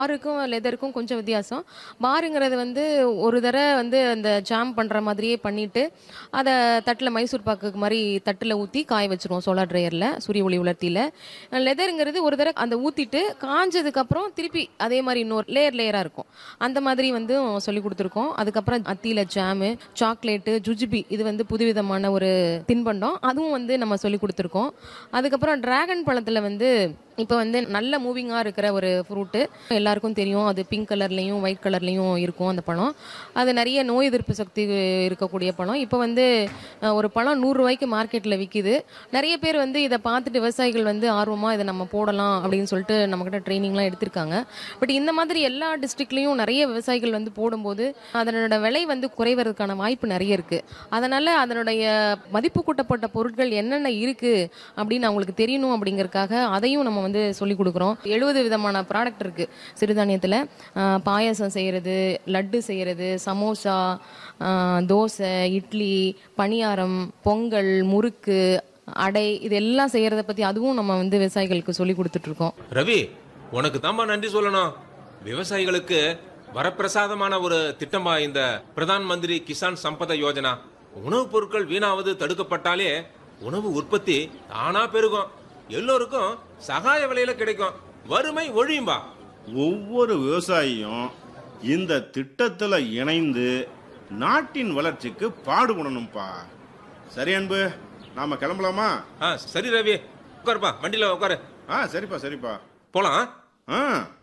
பாருக்கும் லெதருக்கும் கொஞ்சம் வித்தியாசம் பாருங்கிறது வந்து ஒரு தடவை வந்து அந்த ஜாம் பண்ணுற மாதிரியே பண்ணிட்டு அதை தட்டில் மைசூர் பாக்கு மாதிரி தட்டில் ஊற்றி காய வச்சிருவோம் சோலார் ட்ரையரில் சூரிய ஒளி உலர்த்தியில் லெதருங்கிறது ஒரு தடவை அந்த ஊற்றிட்டு காஞ்சதுக்கப்புறம் திருப்பி அதே மாதிரி இன்னொரு லேயர் லேயராக இருக்கும் அந்த மாதிரி வந்து சொல்லி கொடுத்துருக்கோம் அதுக்கப்புறம் அத்தியில் ஜாமு சாக்லேட்டு ஜுஜிபி இது வந்து புதுவிதமான ஒரு தின்பண்டம் அதுவும் வந்து நம்ம சொல்லி கொடுத்துருக்கோம் அதுக்கப்புறம் டிராகன் பழத்தில் வந்து இப்போ வந்து நல்ல மூவிங்காக இருக்கிற ஒரு ஃப்ரூட்டு எல்லாருக்கும் தெரியும் அது பிங்க் கலர்லேயும் ஒயிட் கலர்லேயும் இருக்கும் அந்த பழம் அது நிறைய நோய் எதிர்ப்பு சக்தி இருக்கக்கூடிய பழம் இப்போ வந்து அஹ், ஒரு பழம் நூறுரூவாய்க்கு மார்க்கெட்டில் விற்கிது நிறைய பேர் வந்து இதை பார்த்துட்டு விவசாயிகள் வந்து ஆர்வமாக இதை நம்ம போடலாம் அப்படின்னு சொல்லிட்டு நம்மக்கிட்ட ட்ரைனிங்லாம் எடுத்திருக்காங்க பட் இந்த மாதிரி எல்லா டிஸ்ட்ரிக்ட்லேயும் நிறைய விவசாயிகள் வந்து போடும்போது அதனோட விலை வந்து குறைவதற்கான வாய்ப்பு நிறைய இருக்குது அதனால் அதனுடைய மதிப்பு கூட்டப்பட்ட பொருட்கள் என்னென்ன இருக்குது அப்படின்னு அவங்களுக்கு தெரியணும் அப்படிங்கறதுக்காக அதையும் நம்ம வந்து சொல்லி கொடுக்குறோம் எழுபது விதமான ப்ராடக்ட் இருக்குது சிறுதானியத்தில் பாயாசம் செய்கிறது லட்டு செய்கிறது சமோசா ஆஹ், தோசை இட்லி பணியாரம் பொங்கல் முறுக்கு அடை இது எல்லாம் செய்கிறத பற்றி அதுவும் நம்ம வந்து விவசாயிகளுக்கு சொல்லி கொடுத்துட்ருக்கோம் ரவி உனக்கு தாம்மா நன்றி சொல்லணும் விவசாயிகளுக்கு வரப்பிரசாதமான ஒரு திட்டமா இந்த பிரதான் மந்திரி கிசான் சம்பத யோஜனா உணவுப் பொருட்கள் வீணாவது தடுக்கப்பட்டாலே உணவு உற்பத்தி தானா பெருகும் எல்லோருக்கும் சகாய விலையில கிடைக்கும் வறுமை ஒழியும்பா ஒவ்வொரு விவசாயியும் இந்த திட்டத்துல இணைந்து நாட்டின் வளர்ச்சிக்கு பாடுபடணும்ப்பா சரி அன்பு நாம கிளம்பலாமா ஆ சரி ரவி உட்காருப்பா வண்டியில உட்காரு ஆ சரிப்பா சரிப்பா போலாம் ஆ